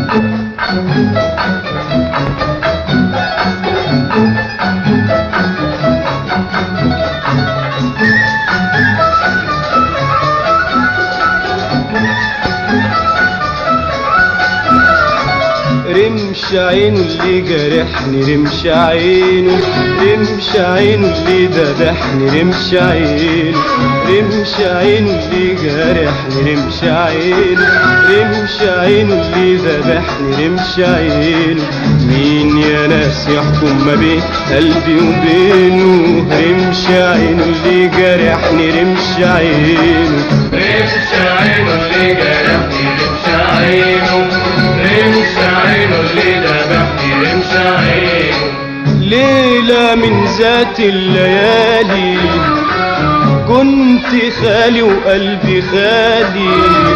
رمش عينه اللي جرحني رمش عينه رمش عينه اللي ذبحني رمش عينه رمش عينه اللي جرحني رمش عينه رمش عينه اللي ذبحني رمش عينه مين يا ناس يحكم ما بين قلبي وبينه رمش عينه اللي جرحني رمش عينه رمش عينه اللي جرحني رمش عينه رمش عينه اللي ذبحني رمش عينه ليلة من ذات الليالي كنت خالي وقلبي خالي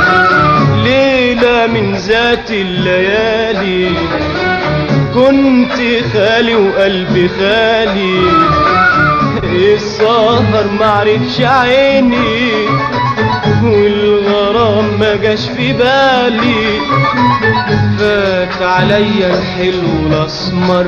ليلة من ذات الليالي كنت خالي وقلبي خالي السهر معرفش عيني والغرام ما جاش في بالي فات عليا الحلو الاسمر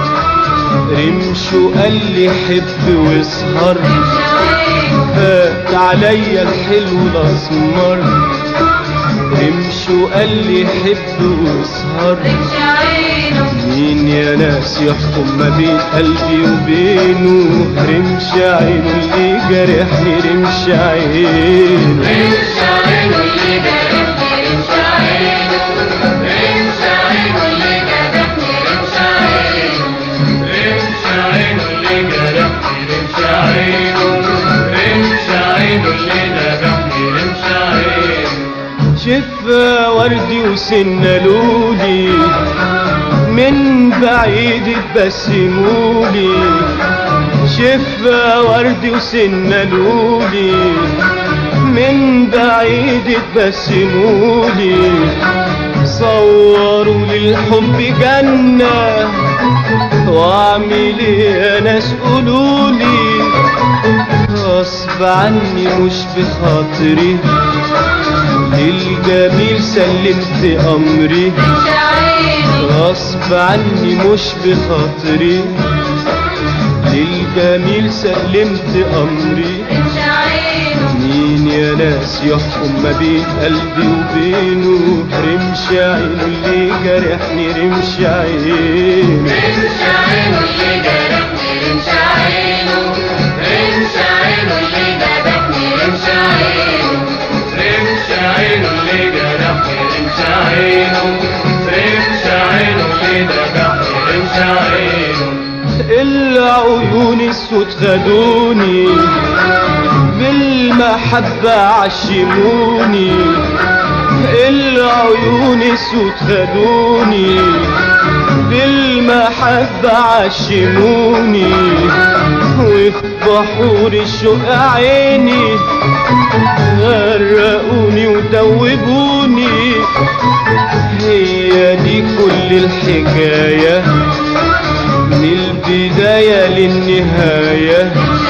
رمش وقال لي حب واسهر فات عليا الحلو الاسمر رمش وقال لي حب واسهر مين يا ناس يحكم ما بين قلبي وبينه رمش عينه اللي جرحني رمش عينه رمش عينه اللي جرحني رمش عينه رمش عينه اللي جرحني رمش عينه رمش عينه اللي جرحني رمش عينه رمش عينه اللي ذبحني رمش عينه شفا وردي وسنة لولي من بعيد تبسمولي شفا وردي وسنة لولي من بعيد تبسمولي صوروا للحب جنة واعمل ايه يا ناس قولولي غصب عني مش بخاطري للجميل سلمت امري غصب عني مش بخاطري للجميل سلمت امري مين يا ناس يحكم ما بين قلبي وبينه رمش عينه اللي جرحني رمش عينه رمش عينه اللي جرحني رمش عينه رمش عينه اللي ذبحني رمش عينه رمش عينه اللي جرحني رمش عينه رمش عينه اللي ذبحني رمش عينه العيون السود خدوني بالمحبة عشموني العيون السود خدوني بالمحبة عشموني وفي بحور الشوق عيني غرقوني ودوبوني هي دي كل الحكاية من البداية للنهاية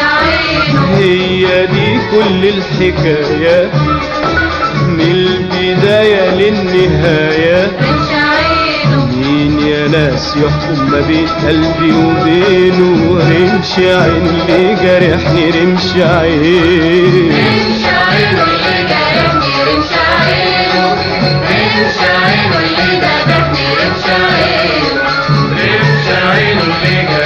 هي دي كل الحكاية من البداية للنهاية مين يا ناس يحكم ما بين قلبي وبينه رمش عين اللي جرحني رمش عين رمش عينه اللي جرحني رمش عينه رمش عينه اللي ذبحني رمش عينه رمش عينه اللي جرحني